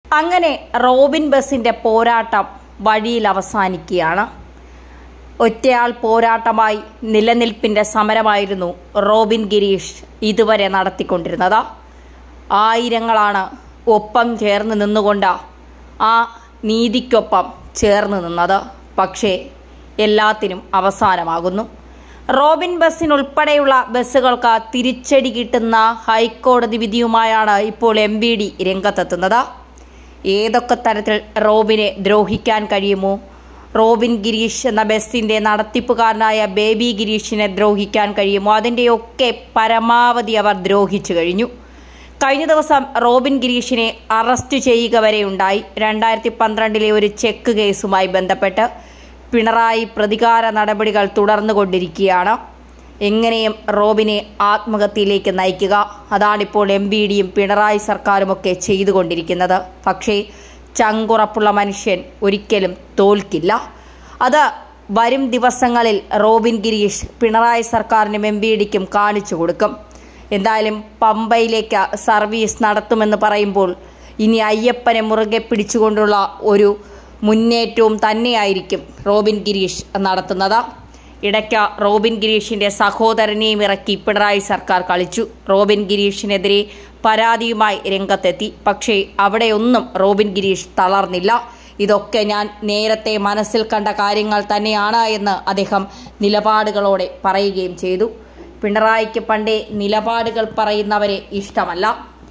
അങ്ങനെ റോബിൻ ബസിന്റെ പോരാട്ടം വഴിയിൽ അവസാനിക്കുകയാണ് ഒറ്റയാൾ പോരാട്ടമായി നിലനിൽപ്പിന്റെ സമരമായിരുന്നു റോബിൻ ഗിരീഷ് ഇതുവരെ നടത്തിക്കൊണ്ടിരുന്നത് ആയിരങ്ങളാണ് ഒപ്പം ചേർന്ന് നിന്നുകൊണ്ട് ആ നീതിക്കൊപ്പം ചേർന്ന് നിന്നത് പക്ഷേ എല്ലാത്തിനും അവസാനമാകുന്നു റോബിൻ ബസ്സിനുൾപ്പെടെയുള്ള ബസ്സുകൾക്ക് തിരിച്ചടി കിട്ടുന്ന ഹൈക്കോടതി വിധിയുമായാണ് ഇപ്പോൾ എം ബി ഡി രംഗത്തെത്തുന്നത് ഏതൊക്കെ തരത്തിൽ റോബിനെ ദ്രോഹിക്കാൻ കഴിയുമോ റോബിൻ ഗിരീഷ് എന്ന ബസ്സിന്റെ നടത്തിപ്പുകാരനായ ബേബി ഗിരീഷിനെ ദ്രോഹിക്കാൻ കഴിയുമോ അതിൻ്റെയൊക്കെ പരമാവധി അവർ ദ്രോഹിച്ചു കഴിഞ്ഞു കഴിഞ്ഞ ദിവസം റോബിൻ ഗിരീഷിനെ അറസ്റ്റ് ചെയ്യുക വരെയുണ്ടായി രണ്ടായിരത്തി പന്ത്രണ്ടിലെ ഒരു ചെക്ക് കേസുമായി ബന്ധപ്പെട്ട് പിണറായി പ്രതികാര നടപടികൾ തുടർന്നുകൊണ്ടിരിക്കുകയാണ് എങ്ങനെയും റോബിനെ ആത്മഹത്യയിലേക്ക് നയിക്കുക അതാണിപ്പോൾ എം ബി ഡിയും പിണറായി സർക്കാരുമൊക്കെ ചെയ്തുകൊണ്ടിരിക്കുന്നത് പക്ഷേ ചങ്കുറപ്പുള്ള മനുഷ്യൻ ഒരിക്കലും തോൽക്കില്ല അത് വരും ദിവസങ്ങളിൽ റോബിൻ ഗിരീഷ് പിണറായി സർക്കാരിനും എം ബി ഡിക്കും കാണിച്ചു കൊടുക്കും എന്തായാലും പമ്പയിലേക്ക് സർവീസ് നടത്തുമെന്ന് പറയുമ്പോൾ ഇനി അയ്യപ്പനെ മുറുകെ പിടിച്ചുകൊണ്ടുള്ള ഒരു മുന്നേറ്റവും തന്നെയായിരിക്കും റോബിൻ ഗിരീഷ് നടത്തുന്നത് ഇടയ്ക്ക് റോബിൻ ഗിരീഷിന്റെ സഹോദരനെയും ഇറക്കി പിണറായി സർക്കാർ കളിച്ചു റോബിൻ ഗിരീഷിനെതിരെ പരാതിയുമായി രംഗത്തെത്തി പക്ഷേ അവിടെയൊന്നും റോബിൻ ഗിരീഷ് തളർന്നില്ല ഇതൊക്കെ ഞാൻ നേരത്തെ മനസ്സിൽ കണ്ട കാര്യങ്ങൾ തന്നെയാണ് എന്ന് അദ്ദേഹം നിലപാടുകളോടെ പറയുകയും ചെയ്തു പിണറായിക്ക് പണ്ടേ നിലപാടുകൾ പറയുന്നവരെ ഇഷ്ടമല്ല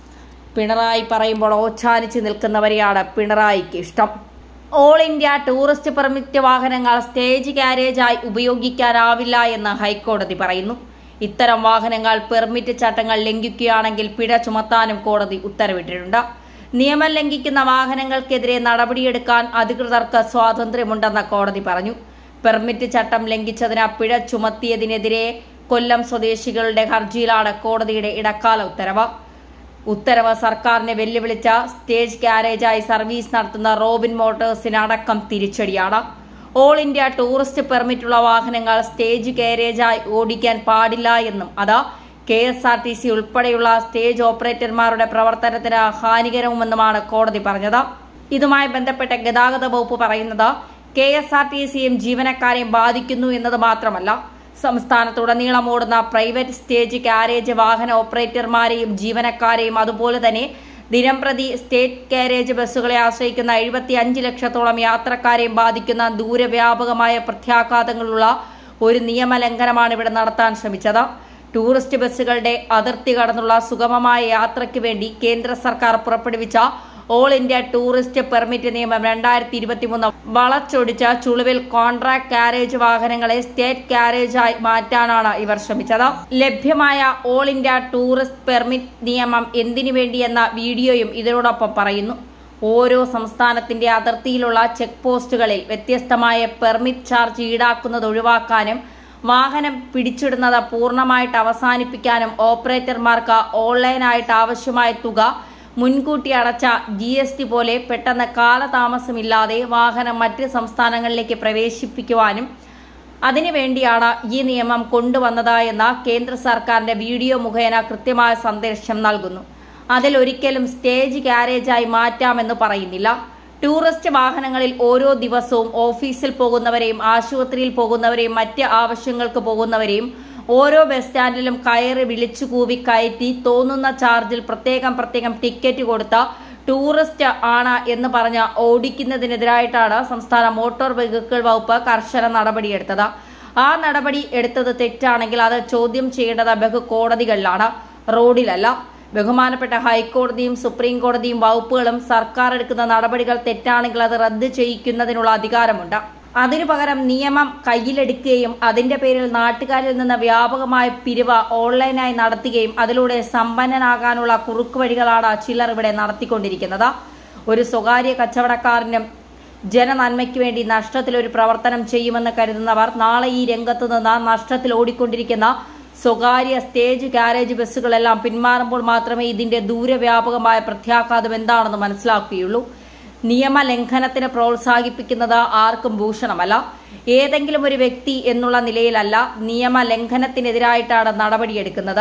പിണറായി പറയുമ്പോൾ ഓച്ചാനിച്ച് നിൽക്കുന്നവരെയാണ് പിണറായിക്ക് ഇഷ്ടം ഓൾ ഇന്ത്യ ടൂറിസ്റ്റ് പെർമിറ്റ് വാഹനങ്ങൾ സ്റ്റേജ് കാരേജായി ഉപയോഗിക്കാനാവില്ല എന്ന് ഹൈക്കോടതി പറയുന്നു ഇത്തരം വാഹനങ്ങൾ പെർമിറ്റ് ചട്ടങ്ങൾ ലംഘിക്കുകയാണെങ്കിൽ പിഴ ചുമത്താനും കോടതി ഉത്തരവിട്ടിട്ടുണ്ട് നിയമം ലംഘിക്കുന്ന വാഹനങ്ങൾക്കെതിരെ നടപടിയെടുക്കാൻ അധികൃതർക്ക് സ്വാതന്ത്ര്യമുണ്ടെന്ന് കോടതി പറഞ്ഞു പെർമിറ്റ് ചട്ടം ലംഘിച്ചതിന് പിഴ ചുമത്തിയതിനെതിരെ കൊല്ലം സ്വദേശികളുടെ ഹർജിയിലാണ് കോടതിയുടെ ഇടക്കാല ഉത്തരവ് ഉത്തരവ് സർക്കാരിനെ വെല്ലുവിളിച്ച സ്റ്റേജ് കാരേജായി സർവീസ് നടത്തുന്ന റോബിൻ മോട്ടോഴ്സിന് അടക്കം തിരിച്ചടിയാണ് ഓൾ ഇന്ത്യ ടൂറിസ്റ്റ് പെർമിറ്റുള്ള വാഹനങ്ങൾ സ്റ്റേജ് കാരേജായി ഓടിക്കാൻ പാടില്ല എന്നും അത് K S R T C ഉൾപ്പെടെയുള്ള സ്റ്റേജ് ഓപ്പറേറ്റർമാരുടെ പ്രവർത്തനത്തിന് ഹാനികരവുമെന്നുമാണ് കോടതി പറഞ്ഞത് ഇതുമായി ബന്ധപ്പെട്ട ഗതാഗത വകുപ്പ് പറയുന്നത് കെ എസ് ആർ ടി സിയും ജീവനക്കാരെയും ബാധിക്കുന്നു എന്നത് മാത്രമല്ല സംസ്ഥാനത്തുടനീളം ഓടുന്ന പ്രൈവറ്റ് സ്റ്റേജ് കാരേജ് വാഹന ഓപ്പറേറ്റർമാരെയും ജീവനക്കാരെയും അതുപോലെ തന്നെ ദിനംപ്രതി സ്റ്റേറ്റ് കാരേജ് ബസ്സുകളെ ആശ്രയിക്കുന്ന എഴുപത്തി അഞ്ച് ലക്ഷത്തോളം യാത്രക്കാരെയും ബാധിക്കുന്ന ദൂരവ്യാപകമായ പ്രത്യാഘാതങ്ങളുള്ള ഒരു നിയമലംഘനമാണ് ഇവിടെ നടത്താൻ ശ്രമിച്ചത് ടൂറിസ്റ്റ് ബസ്സുകളുടെ അതിർത്തി കടന്നുള്ള സുഗമമായ യാത്രയ്ക്ക് വേണ്ടി കേന്ദ്ര സർക്കാർ പുറപ്പെടുവിച്ച ഓൾ ഇന്ത്യ ടൂറിസ്റ്റ് പെർമിറ്റ് നിയമം രണ്ടായിരത്തി ഇരുപത്തിമൂന്ന് വളച്ചൊടിച്ച ചുളുവിൽ കോൺട്രാക്ട് കാരേജ് വാഹനങ്ങളെ സ്റ്റേറ്റ് കാരേജായി മാറ്റാനാണ് ഇവർ ശ്രമിച്ചത് ലഭ്യമായ ഓൾ ഇന്ത്യ ടൂറിസ്റ്റ് പെർമിറ്റ് നിയമം എന്തിനു വേണ്ടിയെന്ന വീഡിയോയും ഇതിനോടൊപ്പം പറയുന്നു ഓരോ സംസ്ഥാനത്തിന്റെ അതിർത്തിയിലുള്ള ചെക്ക് പോസ്റ്റുകളിൽ വ്യത്യസ്തമായ പെർമിറ്റ് ചാർജ് ഈടാക്കുന്നത് ഒഴിവാക്കാനും വാഹനം പിടിച്ചിടുന്നത് പൂർണ്ണമായിട്ട് അവസാനിപ്പിക്കാനും ഓപ്പറേറ്റർമാർക്ക് ഓൺലൈനായിട്ട് ആവശ്യമായ തുക മുൻകൂട്ടി അടച്ച ജി എസ് ടി പോലെ പെട്ടെന്ന് കാലതാമസമില്ലാതെ വാഹനം മറ്റ് സംസ്ഥാനങ്ങളിലേക്ക് പ്രവേശിപ്പിക്കുവാനും അതിനുവേണ്ടിയാണ് ഈ നിയമം കൊണ്ടുവന്നത് എന്ന കേന്ദ്ര സർക്കാരിന്റെ വീഡിയോ മുഖേന കൃത്യമായ സന്ദേശം നൽകുന്നു അതിൽ ഒരിക്കലും സ്റ്റേജ് കാരേജായി മാറ്റാമെന്ന് പറയുന്നില്ല ടൂറിസ്റ്റ് വാഹനങ്ങളിൽ ഓരോ ദിവസവും ഓഫീസിൽ പോകുന്നവരെയും ആശുപത്രിയിൽ പോകുന്നവരെയും മറ്റ് ആവശ്യങ്ങൾക്ക് പോകുന്നവരെയും ഓരോ ബസ് സ്റ്റാൻഡിലും കയറി വിളിച്ചു കൂവി കയറ്റി തോന്നുന്ന ചാർജിൽ പ്രത്യേകം പ്രത്യേകം ടിക്കറ്റ് കൊടുത്ത ടൂറിസ്റ്റ് ആണ് എന്ന് പറഞ്ഞ ഓടിക്കുന്നതിനെതിരായിട്ടാണ് സംസ്ഥാന മോട്ടോർ വെഹിക്കിൾ വകുപ്പ് കർശന നടപടിയെടുത്തത് ആ നടപടി എടുത്തത് തെറ്റാണെങ്കിൽ അത് ചോദ്യം ചെയ്യേണ്ടത് ബഹു കോടതികളിലാണ് റോഡിലല്ല ബഹുമാനപ്പെട്ട ഹൈക്കോടതിയും സുപ്രീം കോടതിയും വകുപ്പുകളും സർക്കാർ എടുക്കുന്ന നടപടികൾ തെറ്റാണെങ്കിൽ അത് റദ്ദ് ചെയ്യിക്കുന്നതിനുള്ള അധികാരമുണ്ട് അതിനു പകരം നിയമം കയ്യിലെടുക്കുകയും അതിന്റെ പേരിൽ നാട്ടുകാരിൽ നിന്ന് വ്യാപകമായ പിരിവ് ഓൺലൈനായി നടത്തുകയും അതിലൂടെ സമ്പന്നനാകാനുള്ള കുറുക്കുവഴികളാണ് ചിലർ ഇവിടെ നടത്തിക്കൊണ്ടിരിക്കുന്നത് ഒരു സ്വകാര്യ കച്ചവടക്കാരനും ജനനന്മയ്ക്ക് വേണ്ടി നഷ്ടത്തിൽ ഒരു പ്രവർത്തനം ചെയ്യുമെന്ന് കരുതുന്നവർ നാളെ ഈ രംഗത്ത് നിന്ന് നഷ്ടത്തിൽ ഓടിക്കൊണ്ടിരിക്കുന്ന സ്വകാര്യ സ്റ്റേജ് കാരേജ് ബസ്സുകളെല്ലാം പിന്മാറുമ്പോൾ മാത്രമേ ഇതിന്റെ ദൂരവ്യാപകമായ പ്രത്യാഘാതം എന്താണെന്ന് മനസ്സിലാക്കുകയുള്ളൂ നിയമലംഘനത്തിന് പ്രോത്സാഹിപ്പിക്കുന്നത് ആർക്കും ഭൂഷണമല്ല ഏതെങ്കിലും ഒരു വ്യക്തി എന്നുള്ള നിലയിലല്ല നിയമലംഘനത്തിനെതിരായിട്ടാണ് നടപടിയെടുക്കുന്നത്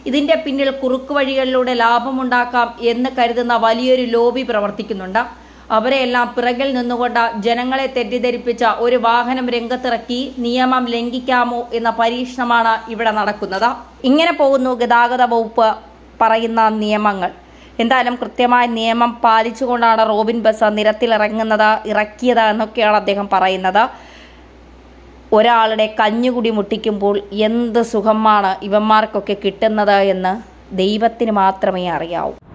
ഇതിന്റെ പിന്നിൽ കുറുക്കു വഴികളിലൂടെ ലാഭമുണ്ടാക്കാം എന്ന് കരുതുന്ന വലിയൊരു ലോബി പ്രവർത്തിക്കുന്നുണ്ട് അവരെയെല്ലാം പിറകിൽ നിന്നുകൊണ്ട് ജനങ്ങളെ തെറ്റിദ്ധരിപ്പിച്ച ഒരു വാഹനം രംഗത്തിറക്കി നിയമം ലംഘിക്കാമോ എന്ന പരീക്ഷണമാണ് ഇവിടെ നടക്കുന്നത് ഇങ്ങനെ പോകുന്നു ഗതാഗത വകുപ്പ് പറയുന്ന നിയമങ്ങൾ എന്തായാലും കൃത്യമായ നിയമം പാലിച്ചുകൊണ്ടാണ് റോബിൻ ബസ് നിരത്തിലിറങ്ങുന്നത് ഇറക്കിയത് എന്നൊക്കെയാണ് അദ്ദേഹം പറയുന്നത് ഒരാളുടെ കഞ്ഞുകുടി മുട്ടിക്കുമ്പോൾ എന്ത് സുഖമാണ് ഇവന്മാർക്കൊക്കെ കിട്ടുന്നത് എന്ന് ദൈവത്തിന് മാത്രമേ അറിയാവൂ